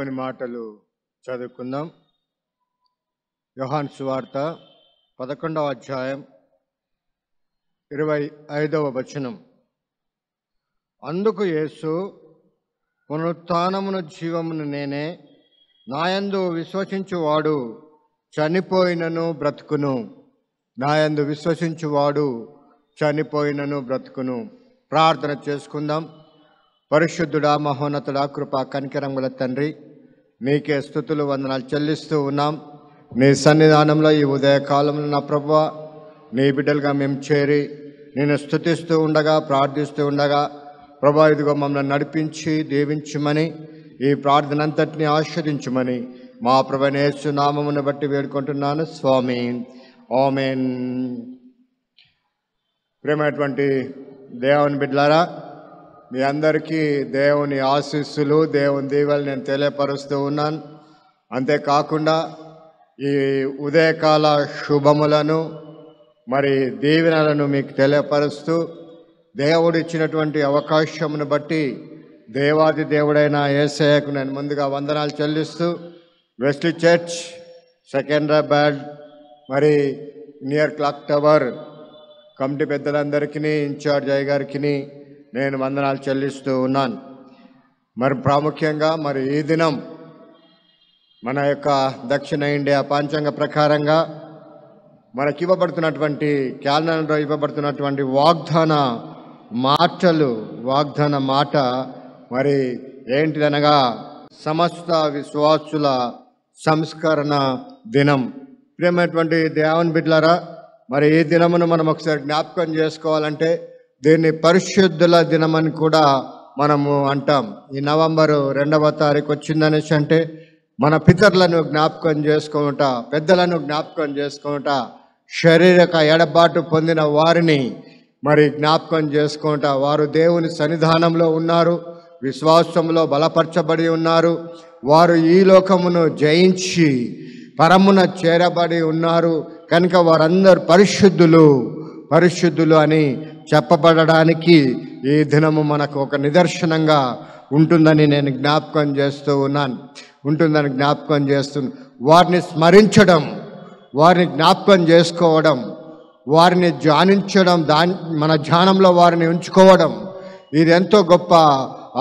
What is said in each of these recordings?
దేవుని మాటలు చదువుకుందాం యోహాన్ సువార్త పదకొండవ అధ్యాయం ఇరవై ఐదవ వచనం అందుకు యేసు పునరుత్నమును జీవమును నేనే నాయందు విశ్వసించువాడు చనిపోయినను బ్రతుకును నాయందు విశ్వసించువాడు చనిపోయినను బ్రతుకును ప్రార్థన చేసుకుందాం పరిశుద్ధుడా మహోన్నతుడా కృపా కనికరంగుల తండ్రి నీకే స్థుతులు వందనాలు చెల్లిస్తూ ఉన్నాం నీ సన్నిధానంలో ఈ ఉదయకాలంలో నా ప్రభువ నీ బిడ్డలుగా మేము చేరి నేను స్థుతిస్తూ ఉండగా ప్రార్థిస్తూ ఉండగా ప్రభా ఇదిగో మమ్మల్ని నడిపించి దీవించమని ఈ ప్రార్థన అంతటిని ఆస్వాదించమని మా ప్రభనేసు నామమును బట్టి వేడుకుంటున్నాను స్వామి ఆమెన్ ప్రేమైనటువంటి దేవుని బిడ్డలారా మీ అందరికీ దేవుని ఆశీస్సులు దేవుని దీవెలు నేను తెలియపరుస్తూ ఉన్నాను అంతేకాకుండా ఈ ఉదయకాల శుభములను మరి దీవెనలను మీకు తెలియపరుస్తూ దేవుడు ఇచ్చినటువంటి అవకాశమును బట్టి దేవాది దేవుడైన ఏసయ్యకు నేను ముందుగా వందనాలు చెల్లిస్తూ వెస్లీ చర్చ్ సెకండ్రాబాద్ మరి నియర్ క్లాక్ టవర్ కమిటీ పెద్దలందరికీ ఇన్ఛార్జ్ అయ్య గారికి నేను వందనాలు చెల్లిస్తూ ఉన్నాను మరి ప్రాముఖ్యంగా మరి ఈ దినం మన యొక్క దక్షిణ ఇండియా పాంచాంగ ప్రకారంగా మనకి ఇవ్వబడుతున్నటువంటి క్యాలెండర్లో ఇవ్వబడుతున్నటువంటి వాగ్దాన మాటలు వాగ్దాన మాట మరి ఏంటిదనగా సమస్త విశ్వాసుల సంస్కరణ దినం ప్రియమైనటువంటి దేవుని బిడ్డలారా మరి ఈ దినమును మనం ఒకసారి జ్ఞాపకం చేసుకోవాలంటే దీన్ని పరిశుద్ధుల దినమని కూడా మనము అంటాం ఈ నవంబరు రెండవ తారీఖు వచ్చిందనేసి అంటే మన పితరులను జ్ఞాపకం చేసుకుంట పెద్దలను జ్ఞాపకం చేసుకుంట శారీరక ఎడబాటు పొందిన వారిని మరి జ్ఞాపకం చేసుకుంటా వారు దేవుని సన్నిధానంలో ఉన్నారు విశ్వాసంలో బలపరచబడి ఉన్నారు వారు ఈ లోకమును జయించి పరమున చేరబడి ఉన్నారు కనుక వారందరూ పరిశుద్ధులు పరిశుద్ధులు అని చెప్పబడడానికి ఈ దినము మనకు ఒక నిదర్శనంగా ఉంటుందని నేను జ్ఞాపకం చేస్తూ ఉన్నాను ఉంటుందని జ్ఞాపకం చేస్తున్నాను వారిని స్మరించడం వారిని జ్ఞాపకం చేసుకోవడం వారిని ధ్యానించడం దాని మన ధ్యానంలో వారిని ఉంచుకోవడం ఇది ఎంతో గొప్ప ఆ,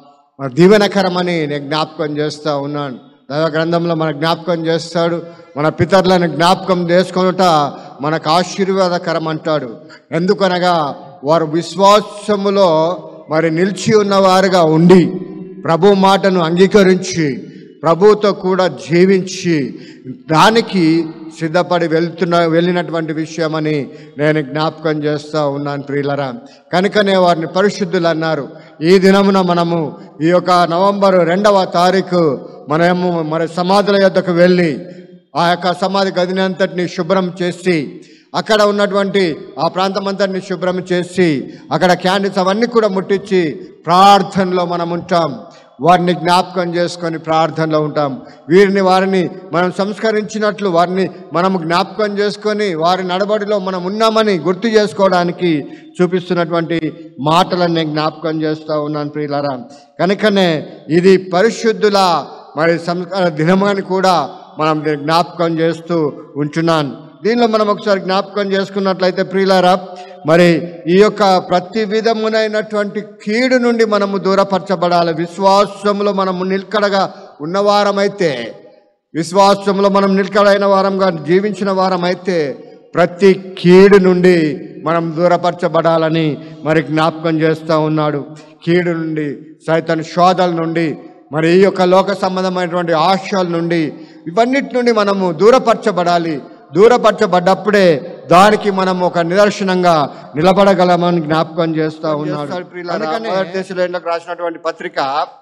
దీవెనకరమని నేను జ్ఞాపకం చేస్తూ ఉన్నాను దైవ గ్రంథంలో మన జ్ఞాపకం చేస్తాడు మన పితరులను జ్ఞాపకం చేసుకొనుట మనకు ఆశీర్వాదకరం అంటాడు ఎందుకనగా వారు విశ్వాసములో మరి నిలిచి ఉన్నవారుగా ఉండి ప్రభు మాటను అంగీకరించి ప్రభువుతో కూడా జీవించి దానికి సిద్ధపడి వెళ్తున్న వెళ్ళినటువంటి విషయమని నేను జ్ఞాపకం చేస్తూ ఉన్నాను ప్రియులరా కనుకనే వారిని పరిశుద్ధులు అన్నారు ఈ దినమున మనము ఈ యొక్క నవంబర్ రెండవ తారీఖు మనము మరి సమాధుల యొద్దకు వెళ్ళి ఆ యొక్క సమాధి గదిని అంతటిని శుభ్రం చేసి అక్కడ ఉన్నటువంటి ఆ ప్రాంతం అంతటిని శుభ్రం చేసి అక్కడ క్యాండిల్స్ అవన్నీ కూడా ముట్టించి ప్రార్థనలో మనం ఉంటాం వారిని జ్ఞాపకం చేసుకొని ప్రార్థనలో ఉంటాం వీరిని వారిని మనం సంస్కరించినట్లు వారిని మనం జ్ఞాపకం చేసుకొని వారి నడబడిలో మనం ఉన్నామని గుర్తు చేసుకోవడానికి చూపిస్తున్నటువంటి మాటలను నేను జ్ఞాపకం చేస్తూ ఉన్నాను ప్రియులరా కనుకనే ఇది పరిశుద్ధుల మరి సంస్కార దినమని కూడా మనం దీన్ని జ్ఞాపకం చేస్తూ ఉంచున్నాను దీనిలో మనం ఒకసారి జ్ఞాపకం చేసుకున్నట్లయితే ప్రియులారా మరి ఈ యొక్క ప్రతి విధమునైనటువంటి కీడు నుండి మనము దూరపరచబడాలి విశ్వాసంలో మనము నిలకడగా ఉన్నవారమైతే విశ్వాసంలో మనం నిలకడైన వారంగా జీవించిన వారమైతే ప్రతి కీడు నుండి మనం దూరపరచబడాలని మరి జ్ఞాపకం చేస్తూ ఉన్నాడు కీడు నుండి సైతన్ శోధల నుండి మరి ఈ యొక్క లోక సంబంధమైనటువంటి ఆశల నుండి ఇవన్నిటి నుండి మనము దూరపరచబడాలి దూరపరచబడ్డప్పుడే దానికి మనం ఒక నిదర్శనంగా నిలబడగలమని జ్ఞాపకం చేస్తూ ఉన్నాడు అందుకనే మొదటి దశలోకి రాసినటువంటి పత్రిక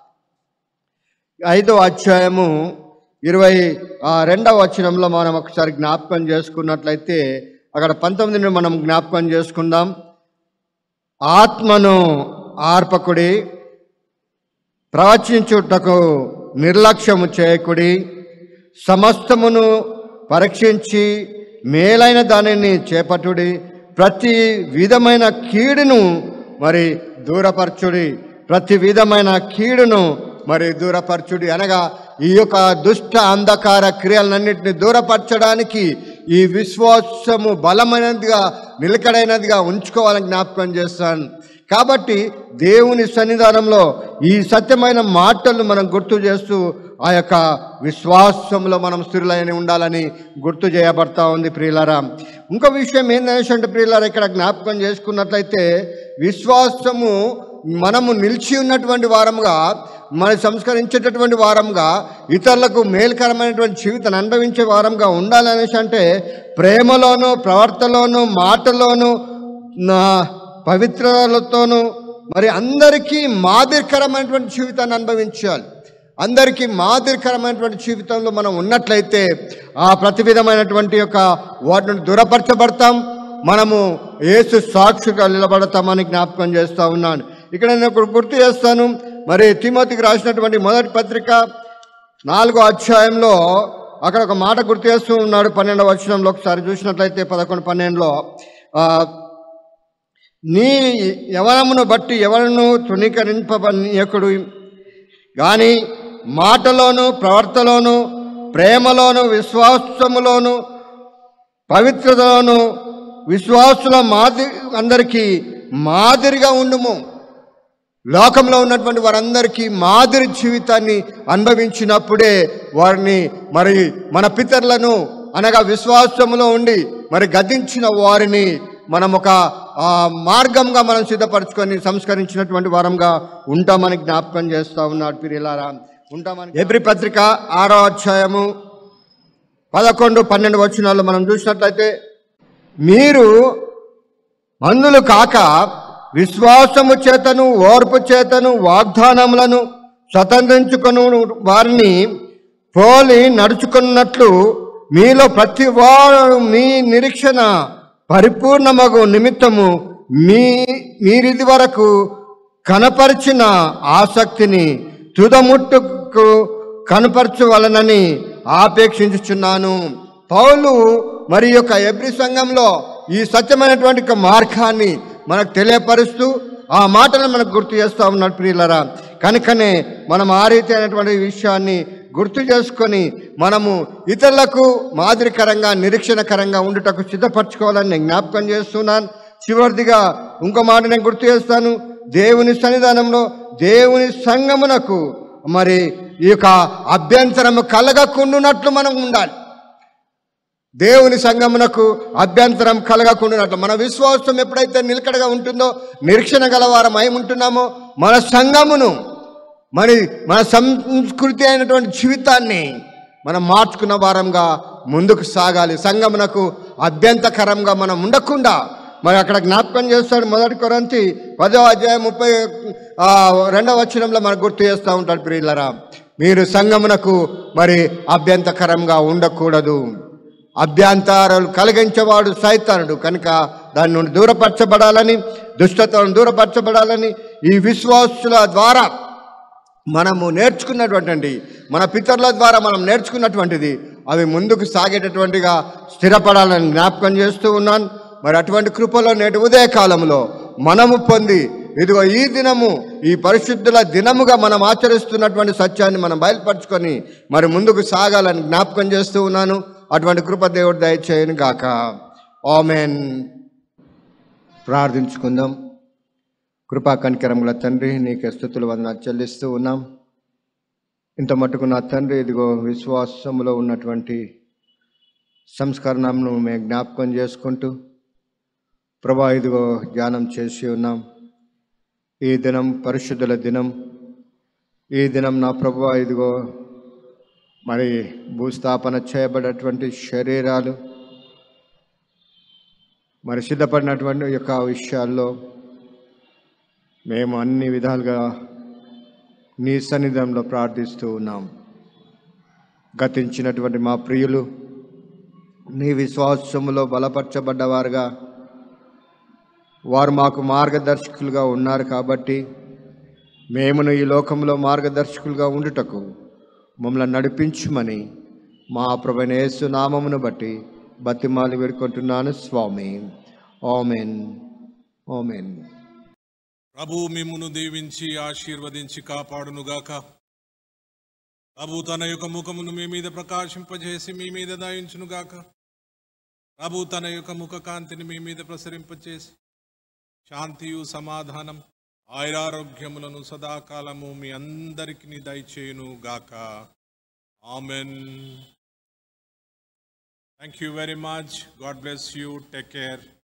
ఐదో అధ్యాయము ఇరవై ఆ, రెండవ వచనంలో మనం ఒకసారి జ్ఞాపకం చేసుకున్నట్లయితే అక్కడ పంతొమ్మిదిని మనం జ్ఞాపకం చేసుకుందాం ఆత్మను ఆర్పకుడి ప్రవచించుటకు నిర్లక్ష్యము చేయకుడి సమస్తమును పరీక్షించి మేలైన దానిని చేపట్టుడి ప్రతి విధమైన కీడును మరి దూరపరచుడి ప్రతి విధమైన కీడును మరి దూరపరచుడి అనగా ఈ యొక్క దుష్ట అంధకార క్రియలన్నింటినీ దూరపరచడానికి ఈ విశ్వాసము బలమైనదిగా నిలకడైనదిగా ఉంచుకోవాలని జ్ఞాపకం చేస్తాను కాబట్టి దేవుని సన్నిధానంలో ఈ సత్యమైన మాటలు మనం గుర్తు చేస్తూ ఆ యొక్క విశ్వాసంలో మనం స్థిరులైన ఉండాలని గుర్తు చేయబడతా ఉంది ప్రియులారా ఇంకో విషయం ఏంటంటే ప్రియులారా ఇక్కడ జ్ఞాపకం చేసుకున్నట్లయితే విశ్వాసము మనము నిలిచి ఉన్నటువంటి వారముగా మన సంస్కరించేటటువంటి వారంగా ఇతరులకు మేలుకరమైనటువంటి జీవితాన్ని అనుభవించే వారంగా ఉండాలనేసి అంటే ప్రేమలోను ప్రవర్తనలోను మాటలోను నా పవిత్రతలతోనూ మరి అందరికీ మాదిరికరమైనటువంటి జీవితాన్ని అనుభవించాలి అందరికీ మాదిరికరమైనటువంటి జీవితంలో మనం ఉన్నట్లయితే ఆ ప్రతి విధమైనటువంటి యొక్క వాటిని దూరపరచబడతాం మనము ఏసు సాక్షిగా నిలబడతామని జ్ఞాపకం చేస్తూ ఉన్నాను ఇక్కడ నేను ఒకటి గుర్తు చేస్తాను మరి తిమోతికి రాసినటువంటి మొదటి పత్రిక నాలుగో అధ్యాయంలో అక్కడ ఒక మాట గుర్తు చేస్తూ ఉన్నాడు పన్నెండవ వచనంలో ఒకసారి చూసినట్లయితే పదకొండు పన్నెండులో ఆ, నీ యవనమును బట్టి ఎవరిను తృణీకరింపనీయకుడు కానీ మాటలోను ప్రవర్తలోను ప్రేమలోను విశ్వాసములోను పవిత్రతలోను విశ్వాసుల మాదిరి అందరికీ మాదిరిగా ఉండుము లోకంలో ఉన్నటువంటి వారందరికీ మాదిరి జీవితాన్ని అనుభవించినప్పుడే వారిని మరి మన పితరులను అనగా విశ్వాసములో ఉండి మరి గద్దించిన వారిని మనం ఒక ఆ, మార్గంగా మనం సిద్ధపరచుకొని సంస్కరించినటువంటి వారంగా ఉంటామని జ్ఞాపకం చేస్తా ఉన్నాడు పిరిలారా ఉంటామని ఎబ్రి పత్రిక ఆరో అధ్యాయము పదకొండు పన్నెండు వచనాలు మనం చూసినట్లయితే మీరు మందులు కాక విశ్వాసము చేతను ఓర్పు చేతను వాగ్దానములను స్వతంత్రించుకొను వారిని పోలి నడుచుకున్నట్లు మీలో ప్రతి వారు మీ నిరీక్షణ పరిపూర్ణమగు నిమిత్తము మీ మీరిది వరకు కనపరిచిన ఆసక్తిని తుదముట్టుకు కనపరచవలనని ఆపేక్షించుచున్నాను పౌలు మరి యొక్క ఎబ్రి సంఘంలో ఈ సత్యమైనటువంటి ఒక మార్గాన్ని మనకు తెలియపరుస్తూ ఆ మాటలను మనకు గుర్తు చేస్తూ ఉన్నాడు ప్రియులరా కనుకనే మనం ఆ రీతి అయినటువంటి విషయాన్ని గుర్తు చేసుకొని మనము ఇతరులకు మాదిరికరంగా నిరీక్షణకరంగా ఉండుటకు సిద్ధపరచుకోవాలని నేను జ్ఞాపకం చేస్తున్నాను చివరిదిగా ఇంకో మాట నేను గుర్తు చేస్తాను దేవుని సన్నిధానంలో దేవుని సంగమునకు మరి ఈ యొక్క అభ్యంతరము కలగకుండునట్లు మనం ఉండాలి దేవుని సంగమునకు అభ్యంతరం కలగకుండానట్లు మన విశ్వాసం ఎప్పుడైతే నిలకడగా ఉంటుందో నిరీక్షణ గలవారం అయి ఉంటున్నామో మన సంఘమును మరి మన సంస్కృతి అయినటువంటి జీవితాన్ని మనం మార్చుకున్న వారంగా ముందుకు సాగాలి సంగమునకు అభ్యంతకరంగా మనం ఉండకుండా మరి అక్కడ జ్ఞాపకం చేస్తాడు మొదటి కొరంతి పదో అధ్యాయం ముప్పై ఆ, రెండవ వచనంలో మనకు గుర్తు చేస్తూ ఉంటాడు ప్రియులరా మీరు సంగమునకు మరి అభ్యంతకరంగా ఉండకూడదు అభ్యంతరాలు కలిగించేవాడు సైతానుడు కనుక దాని నుండి దూరపరచబడాలని దుష్టతను దూరపరచబడాలని ఈ విశ్వాసుల ద్వారా మనము నేర్చుకున్నటువంటిది మన పితరుల ద్వారా మనం నేర్చుకున్నటువంటిది అవి ముందుకు సాగేటటువంటిగా స్థిరపడాలని జ్ఞాపకం చేస్తూ ఉన్నాను మరి అటువంటి కృపలో నేటి ఉదయ కాలంలో మనము పొంది ఇదిగో ఈ దినము ఈ పరిశుద్ధుల దినముగా మనం ఆచరిస్తున్నటువంటి సత్యాన్ని మనం బయలుపరచుకొని మరి ముందుకు సాగాలని జ్ఞాపకం చేస్తూ ఉన్నాను అటువంటి కృప దేవుడు దయచేయను గాక ఆమెన్ ప్రార్థించుకుందాం కృపా కనికరముల తండ్రి నీకు స్థుతులు వందనాలు చెల్లిస్తూ ఉన్నాం ఇంత మట్టుకు నా తండ్రి ఇదిగో విశ్వాసములో ఉన్నటువంటి సంస్కరణను మేము జ్ఞాపకం చేసుకుంటూ ప్రభా ఇదిగో ధ్యానం చేసి ఉన్నాం ఈ దినం పరిశుద్ధుల దినం ఈ దినం నా ప్రభా ఇదిగో మరి భూస్థాపన చేయబడినటువంటి శరీరాలు మరి సిద్ధపడినటువంటి యొక్క విషయాల్లో మేము అన్ని విధాలుగా నీ సన్నిధంలో ప్రార్థిస్తూ ఉన్నాం గతించినటువంటి మా ప్రియులు నీ విశ్వాసములో బలపరచబడ్డవారుగా వారు మాకు మార్గదర్శకులుగా ఉన్నారు కాబట్టి మేమును ఈ లోకంలో మార్గదర్శకులుగా ఉండుటకు మమ్మల్ని నడిపించుమని మా ప్రభువైన యేసు నామమును బట్టి బతిమాలి వేడుకుంటున్నాను స్వామి ఆమెన్ ఆమెన్ ప్రభు మిమ్మును దీవించి ఆశీర్వదించి కాపాడునుగాక ప్రభు తన యొక్క ముఖమును మీ మీద ప్రకాశింపజేసి మీ మీద దయించునుగాక ప్రభు తన యొక్క ముఖ కాంతిని మీ మీద ప్రసరింపచేసి శాంతియు సమాధానం ఆయురారోగ్యములను సదాకాలము మీ అందరికి దయచేయును గాక amen thank you very much God bless you take care